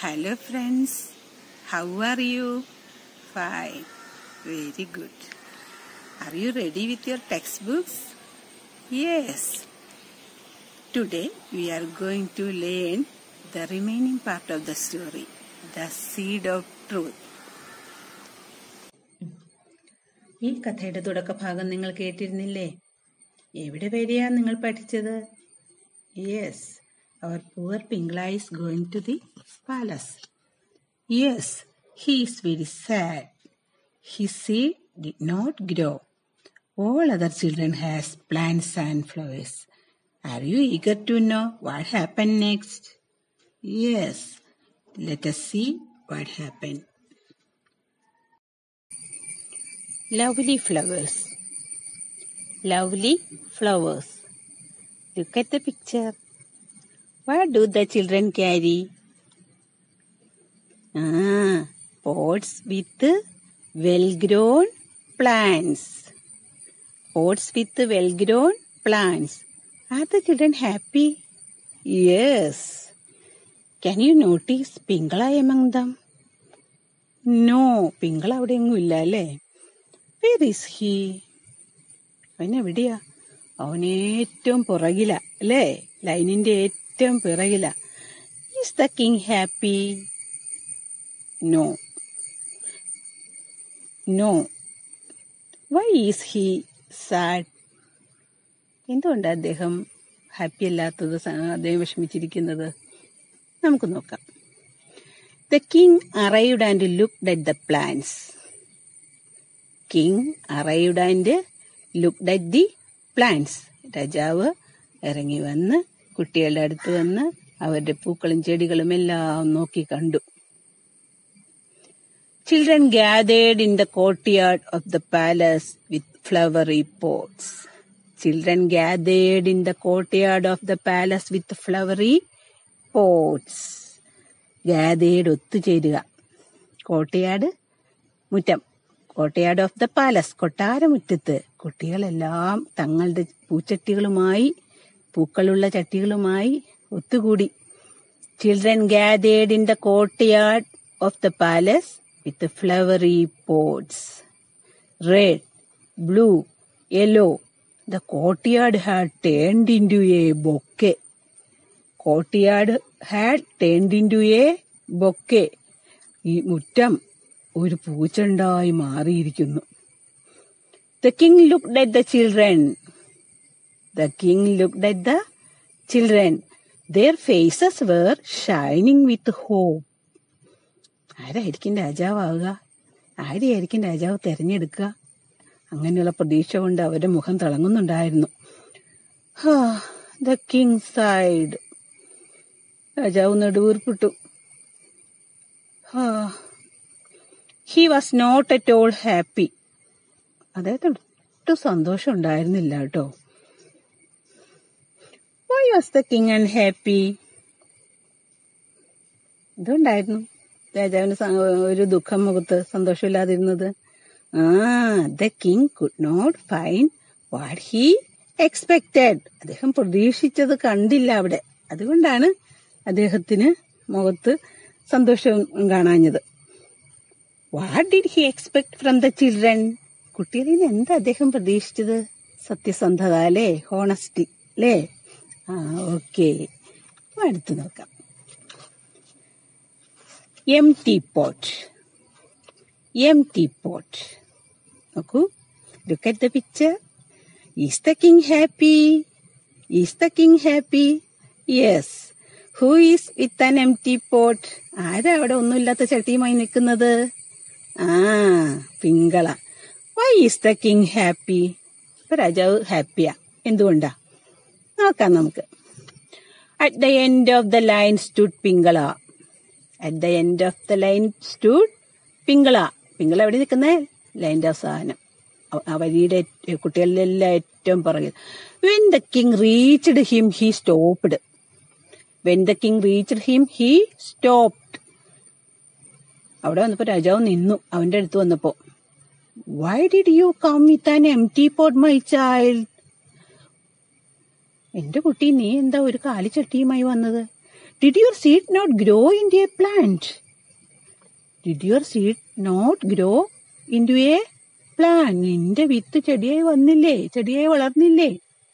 Hello, friends. How are you? Fine. Very good. Are you ready with your textbooks? Yes. Today we are going to learn the remaining part of the story, The Seed of Truth. ഈ കഥയുടെ തുടക്കഭാഗം നിങ്ങൾ കേട്ടിരുന്നില്ലേ എവിടെ വരെയാ നിങ്ങൾ പഠിച്ചത് yes our poor Pingala is going to the palace yes he is very sad he seed did not grow all other children has plants and flowers are you eager to know what happen next yes let us see what happened lovely flowers lovely flowers look at the picture what do the children carry ah pots with well grown plants pots with well grown plants are the children happy yes can you notice Pingala among them no Pingala അവിടെ എങ്ങും ഇല്ല അല്ലേ where is he അവൻ എവിടെയാ അവൻ ഏറ്റവും പുറകില അല്ലേ ലൈനിന്റെ ഏറ്റവും പിറകില is the king happy no no why is he sad എന്തുകൊണ്ട് അദ്ദേഹം ഹാപ്പി അല്ലാത്തത് സ- അദ്ദേഹം വിഷമിച്ചിരിക്കുന്നത് നമുക്ക് നോക്കാം the king arrived and looked at the plants king arrived and looked at the plants രാജാവ് ഇറങ്ങി വന്ന് കുട്ടികളുടെ അടുത്ത് വന്ന് അവരുടെ പൂക്കളും ചെടികളും എല്ലാം നോക്കി കണ്ടു children gathered in the courtyard of the palace with flowery pots children gathered in the courtyard of the palace with flowery pots gathered ഒത്തുചേരുക കോട്ടയാട് മുറ്റം കോട്ടയാട് ഓഫ് ദ പാലസ് കൊട്ടാരമുറ്റത്ത് കുട്ടികളെല്ലാം തങ്ങളുടെ പൂച്ചട്ടികളുമായി പൂക്കളുള്ള ചട്ടികളുമായി ഒത്തുകൂടി children gathered in the courtyard of the palace with flowery pots red blue yellow the courtyard had turned into a bouquet കോട്ടിയാട് had turned into a bouquet ഈ മുറ്റം ഒരു പൂച്ചണ്ടായി മാറിയിരിക്കുന്നു the king looked at the children the king looked at the children their faces were shining with hope ആരായിരിക്കും രാജാവാകുക ആരെയായിരിക്കും രാജാവ് തെരഞ്ഞെടുക്കുക അങ്ങനെയുള്ള പ്രതീക്ഷ കൊണ്ട് അവരുടെ മുഖം തിളങ്ങുന്നുണ്ടായിരുന്നു ദ കിങ് സൈഡ് രാജാവ് നെടുവീർപ്പിട്ടു he was not at all happy അദ്ദേഹത്തിന് ഒട്ടും സന്തോഷം ഉണ്ടായിരുന്നില്ല കേട്ടോ why was the king and happy ഇതുണ്ടായിരുന്നു രാജാവിന് സ- ഒരു ദുഃഖം മുഖത്ത് സന്തോഷമില്ലാതിരുന്നത് ആ the king could not find what he expected അദ്ദേഹം പ്രതീക്ഷിച്ചത് കണ്ടില്ല അവിടെ അതുകൊണ്ടാണ് അദ്ദേഹത്തിന് മുഖത്ത് സന്തോഷം കാണാഞ്ഞത് what did he expect from the children കുട്ടികളിൽ നിന്ന് എന്താ അദ്ദേഹം പ്രതീക്ഷിച്ചത് സത്യസന്ധത അല്ലേ ഹോണസ്റ്റി അല്ലേ ആ ഓക്കെ അടുത്ത് നോക്കാം empty pot empty pot നോക്കൂ look at the picture is the king happy is the king happy yes who is with an empty pot ആരാ അവിടെ ഒന്നുമില്ലാത്ത ചട്ടിയുമായി നിൽക്കുന്നത് ആ Pingala why is the king happy ഇപ്പൊ രാജാവ് ഹാപ്പിയാ എന്തുകൊണ്ടാ നോക്കാം നമുക്ക് at the end of the line stood Pingala at the end of the line stood Pingala Pingala എവിടെ നിൽക്കുന്നേ ലൈൻ്റെ അവസാനം ആ- ആ വഴിയുടെ ഏറ്റ- കുട്ടികളിലെല്ലാം ഏറ്റവും പുറകിൽ when the king reached him he stopped when the king reached him he stopped അവിടെ വന്നപ്പോ രാജാവ് നിന്നു അവന്റെ അടുത്ത് വന്നപ്പോ why did you come with an empty pot my child എന്റെ കുട്ടി നീ എന്താ ഒരു കാലിച്ചട്ടിയുമായി വന്നത് Did your seed not grow into a plant? Did your seed not grow into a plant? നിന്റെ വിത്ത് ചെടിയായി വന്നില്ലേ ചെടിയായി വളർന്നില്ലേ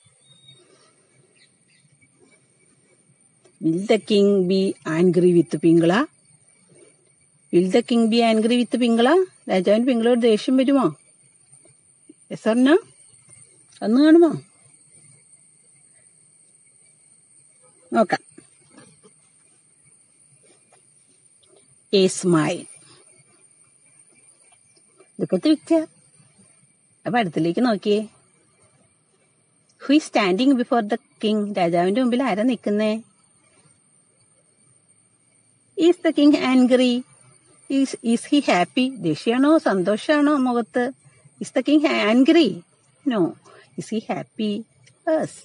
Will the king be angry with Pingala? Will the king be angry with Pingala? രാജാവിന് പിങ്കളോട് ദേഷ്യം വരുമോ എസറിന അന്ന് കാണുമോ നോക്കാം a smile. ഇതൊക്കെ picture അപ്പൊ അടുത്തിലേക്ക് നോക്കിയേ who is standing before the king രാജാവിന്റെ മുമ്പിൽ ആരാ നിൽക്കുന്നേ is the king angry is is he happy ദേഷ്യാണോ സന്തോഷാണോ മുഖത്ത് is the king angry no is he happy yes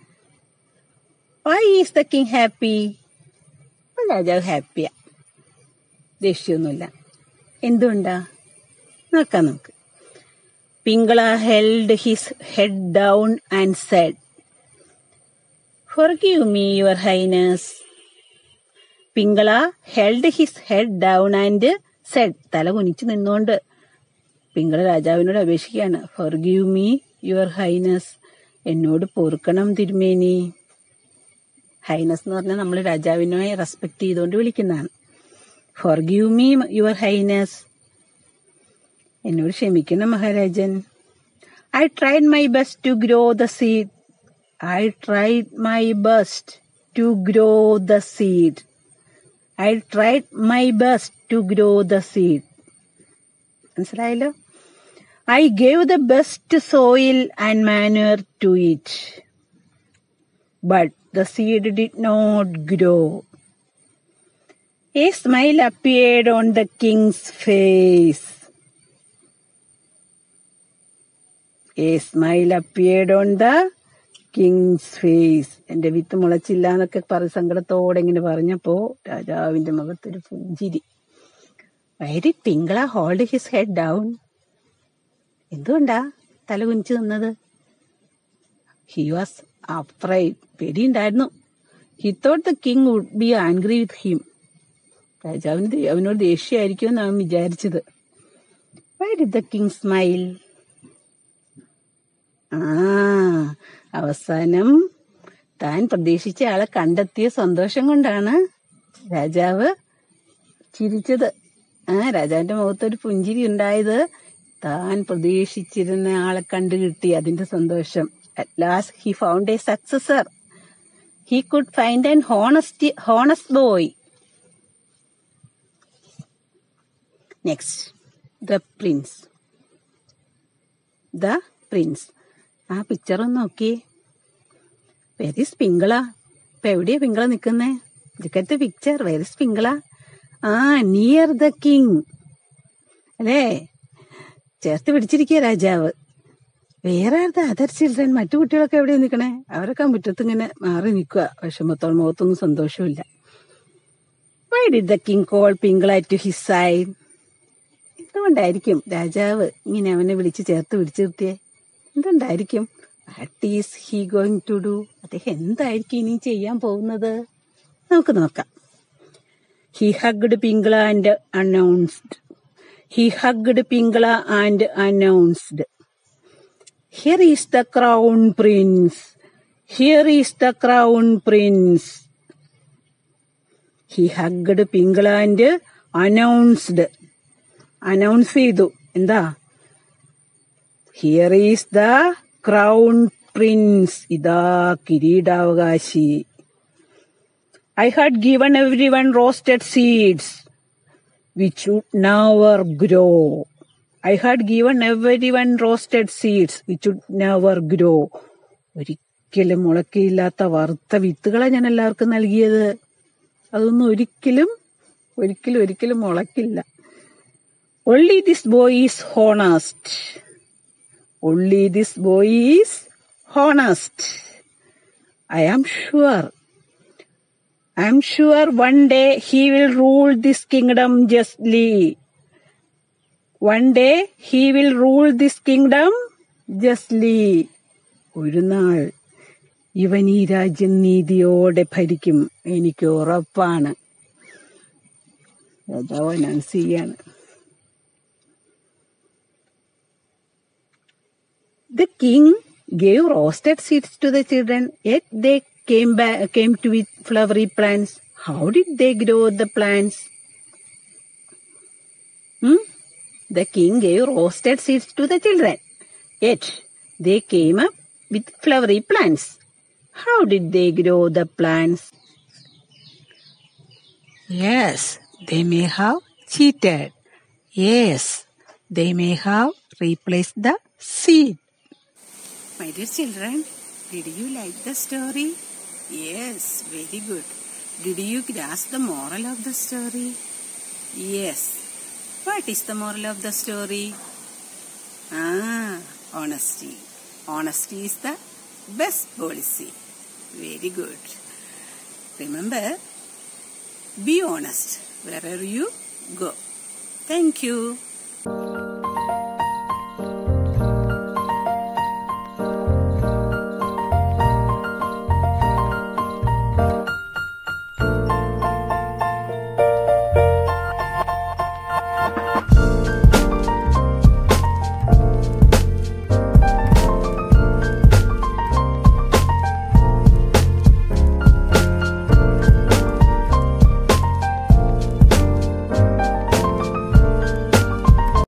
why is the king happy രാജാവ് ഹാപ്പിയാ ദേഷ്യമൊന്നുമില്ല എന്തുകൊണ്ടാ നോക്കാം നമുക്ക് Pingala held his head down and said Forgive me, your highness. Pingala held his head down and said തല കുനിച്ച് നിന്നുകൊണ്ട് പിങ്കള രാജാവിനോട് അപേക്ഷിക്കുകയാണ് ഫർഗീവ് മീ യുവർ ഹൈനസ് എന്നോട് പൊറുക്കണം തിരുമേനി ഹൈനസ് എന്ന് പറഞ്ഞാൽ നമ്മൾ രാജാവിനെ റെസ്പെക്ട് ചെയ്തുകൊണ്ട് വിളിക്കുന്നതാണ് ഫർഗീവ് മീ യുവർ ഹൈനസ് എന്നോട് ക്ഷമിക്കണം മഹാരാജൻ I tried my best to grow the seed I tried my best to grow the seed I tried my best to grow the seed മനസ്സിലായല്ലോ I gave the best soil and manure to it but the seed did not grow A smile appeared on the king's face. A smile appeared on the king's face. എന്റെ വിത്ത് മുളച്ചില്ല എന്നൊക്കെ പറഞ്ഞ് സങ്കടത്തോടെ ഇങ്ങനെ പറഞ്ഞപ്പോ രാജാവിന്റെ മുഖത്തൊരു പുഞ്ചിരി why Pingala hold his head down എന്തുകൊണ്ടാ തല കുനിച്ചു നിന്നത് ഹി വാസ് അഫ്രൈഡ് പേടിയുണ്ടായിരുന്നു he thought the king would be angry with him രാജാവിന് ദേ- അവനോട് ദേഷ്യമായിരിക്കും എന്നാണ് അവൻ വിചാരിച്ചത് why did the king smile ആ അവസാനം താൻ പ്രതീക്ഷിച്ച ആളെ കണ്ടെത്തിയ സന്തോഷം കൊണ്ടാണ് രാജാവ് ചിരിച്ചത് ആ രാജാവിന്റെ മുഖത്തൊരു പുഞ്ചിരി ഉണ്ടായത് താൻ പ്രതീക്ഷിച്ചിരുന്ന ആളെ കണ്ടു കിട്ടി അതിന്റെ സന്തോഷം at last he found a successor he could find an honest honest boy next the prince the prince ആ പിക്ചർ ഒന്ന് നോക്കിയേ വെരിസ് പിങ്കള ഇപ്പൊ എവിടെയാ പിങ്കള നിക്കുന്നേ ഇതൊക്കെ പിക്ചർ വെരിസ് പിങ്കള ആ നിയർ ദ കിങ് അല്ലേ ചേർത്ത് പിടിച്ചിരിക്കുക രാജാവ് വേറെ ആരുടെ അതർ ചിൽഡ്രൻ മറ്റു കുട്ടികളൊക്കെ എവിടെയാ നിക്കണേ അവരൊക്കെ മുറ്റത്ത് ഇങ്ങനെ മാറി നിൽക്കുക വിഷമത്തോളം മുഖത്തൊന്നും സന്തോഷമില്ല why did the king call Pingala to his side എന്തുകൊണ്ടായിരിക്കും രാജാവ് ഇങ്ങനെ അവനെ വിളിച്ച് ചേർത്ത് പിടിച്ചു നിർത്തിയേ എന്തുകൊണ്ടായിരിക്കും what is he going to do അദ്ദേഹം എന്തായിരിക്കും ഇനി ചെയ്യാൻ പോകുന്നത് നമുക്ക് നോക്കാം he hugged Pingala and announced he hugged Pingala and announced here is the crown prince here is the crown prince he hugged Pingala and announced announce ചെയ്തു എന്താ here is the crown prince ഇതാ കിരീടാവകാശി I had given everyone roasted seeds which would never grow I had given everyone roasted seeds which would never grow ഒരിക്കലും മുളക്കയില്ലാത്ത വറുത്ത വിത്തുകളെ ഞാൻ എല്ലാവർക്കും നൽകിയത് അതൊന്നും ഒരിക്കലും ഒരിക്കലും ഒരിക്കലും മുളക്കില്ല Only this boy is honest. Only this boy is honest. I am sure. I am sure one day he will rule this kingdom justly. One day he will rule this kingdom justly. ഒരു നാൾ ഇവൻ ഈ രാജ്യം നീതിയോടെ ഭരിക്കും എനിക്ക് ഉറപ്പാണ് രാജാവ് അനൗൺസ് ചെയ്യാണ് The king gave roasted seeds to the children, yet they came back, came to with flowery plants. How did they grow the plants? Hmm? The king gave roasted seeds to the children, yet they came up with flowery plants. How did they grow the plants? Yes, they may have cheated. Yes, they may have replaced the seed. My dear children, did you like the story? Yes, very good. Did you grasp the moral of the story? Yes. What is the moral of the story? Ah, honesty. Honesty is the best policy. Very good. Remember, be honest wherever you go. Thank you.